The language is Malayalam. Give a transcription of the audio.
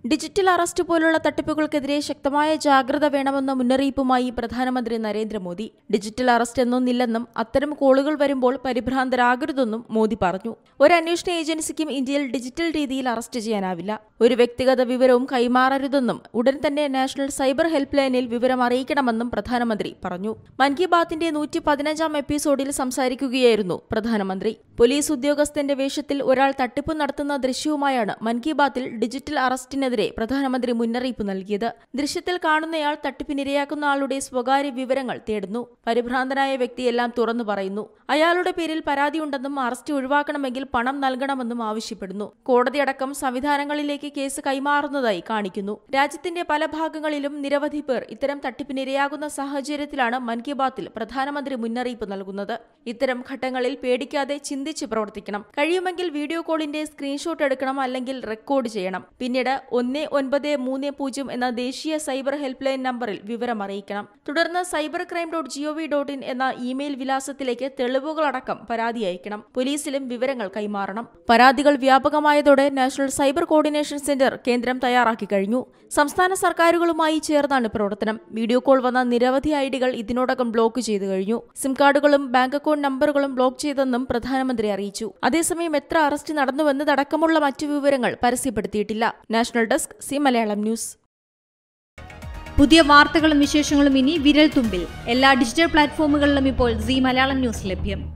ഡിജിറ്റൽ അറസ്റ്റ് പോലുള്ള തട്ടിപ്പുകൾക്കെതിരെ ശക്തമായ ജാഗ്രത വേണമെന്ന മുന്നറിയിപ്പുമായി പ്രധാനമന്ത്രി നരേന്ദ്രമോദി ഡിജിറ്റൽ അറസ്റ്റ് എന്നൊന്നില്ലെന്നും അത്തരം കോളുകൾ വരുമ്പോൾ പരിഭ്രാന്തരാകരുതെന്നും മോദി പറഞ്ഞു ഒരു അന്വേഷണ ഏജൻസിക്കും ഇന്ത്യയിൽ ഡിജിറ്റൽ രീതിയിൽ അറസ്റ്റ് ചെയ്യാനാവില്ല ഒരു വ്യക്തിഗത വിവരവും കൈമാറരുതെന്നും ഉടൻ തന്നെ നാഷണൽ സൈബർ ഹെൽപ്പ് ലൈനിൽ വിവരം അറിയിക്കണമെന്നും പ്രധാനമന്ത്രി പറഞ്ഞു മൻ കി ബാത്തിന്റെ നൂറ്റി പതിനഞ്ചാം എപ്പിസോഡിൽ സംസാരിക്കുകയായിരുന്നു പ്രധാനമന്ത്രി പോലീസ് ഉദ്യോഗസ്ഥന്റെ വേഷത്തിൽ ഒരാൾ തട്ടിപ്പ് നടത്തുന്ന ദൃശ്യവുമായാണ് മൻ കി ബാത്തിൽ ഡിജിറ്റൽ അറസ്റ്റിനെതിരെ പ്രധാനമന്ത്രി മുന്നറിയിപ്പ് നൽകിയത് ദൃശ്യത്തിൽ കാണുന്നയാൾ തട്ടിപ്പിനിരയാക്കുന്ന ആളുടെ സ്വകാര്യ വിവരങ്ങൾ തേടുന്നു പരിഭ്രാന്തനായ വ്യക്തിയെല്ലാം തുറന്നു പറയുന്നു അയാളുടെ പേരിൽ പരാതിയുണ്ടെന്നും അറസ്റ്റ് ഒഴിവാക്കണമെങ്കിൽ പണം നൽകണമെന്നും ആവശ്യപ്പെടുന്നു കോടതിയടക്കം സംവിധാനങ്ങളിലേക്ക് കേസ് കൈമാറുന്നതായി കാണിക്കുന്നു രാജ്യത്തിന്റെ പല ഭാഗങ്ങളിലും നിരവധി പേർ ഇത്തരം തട്ടിപ്പിനിരയാകുന്ന സാഹചര്യത്തിലാണ് മൻ കി ബാത്തിൽ പ്രധാനമന്ത്രി മുന്നറിയിപ്പ് നൽകുന്നത് ഇത്തരം ഘട്ടങ്ങളിൽ പേടിക്കാതെ ചിന്തിച്ച് പ്രവർത്തിക്കണം കഴിയുമെങ്കിൽ വീഡിയോ കോളിന്റെ സ്ക്രീൻഷോട്ട് എടുക്കണം അല്ലെങ്കിൽ റെക്കോർഡ് ചെയ്യണം പിന്നീട് ഒന്ന് ഒൻപത് മൂന്ന് പൂജ്യം എന്ന ദേശീയ സൈബർ ഹെൽപ്പ് ലൈൻ നമ്പറിൽ വിവരം അറിയിക്കണം തുടർന്ന് cyber crime dot GOV dot in എന്ന ഇമെയിൽ വിലാസത്തിലേക്ക് തെളിവുകളടക്കം പരാതി അയക്കണം പോലീസിലും വിവരങ്ങൾ കൈമാറണം പരാതികൾ വ്യാപകമായതോടെ നാഷണൽ സൈബർ കോർഡിനേഷൻ സെന്റർ കേന്ദ്രം തയ്യാറാക്കി കഴിഞ്ഞു സംസ്ഥാന സർക്കാരുകളുമായി ചേർന്നാണ് പ്രവർത്തനം വീഡിയോ കോൾ വന്ന നിരവധി ഐഡികൾ ഇതിനോടകം ബ്ലോക്ക് ചെയ്തു കഴിഞ്ഞു സിം കാർഡുകളും ബാങ്ക് അക്കൗണ്ട് നമ്പറുകളും ബ്ലോക്ക് ചെയ്തെന്നും പ്രധാനമന്ത്രി അറിയിച്ചു അതേസമയം എത്ര അറസ്റ്റ് നടന്നുവെന്നതടക്കമുള്ള മറ്റു വിവരങ്ങൾ പരസ്യപ്പെടുത്തിയിട്ടില്ല national desk Zee Malayalam news പുതിയ വാർത്തകളും വിശേഷങ്ങളും ഇനി വിരൽ തുമ്പിൽ എല്ലാ ഡിജിറ്റൽ പ്ലാറ്റ്ഫോമുകളിലും ഇപ്പോൾ സി മലയാളം ന്യൂസ് ലഭ്യം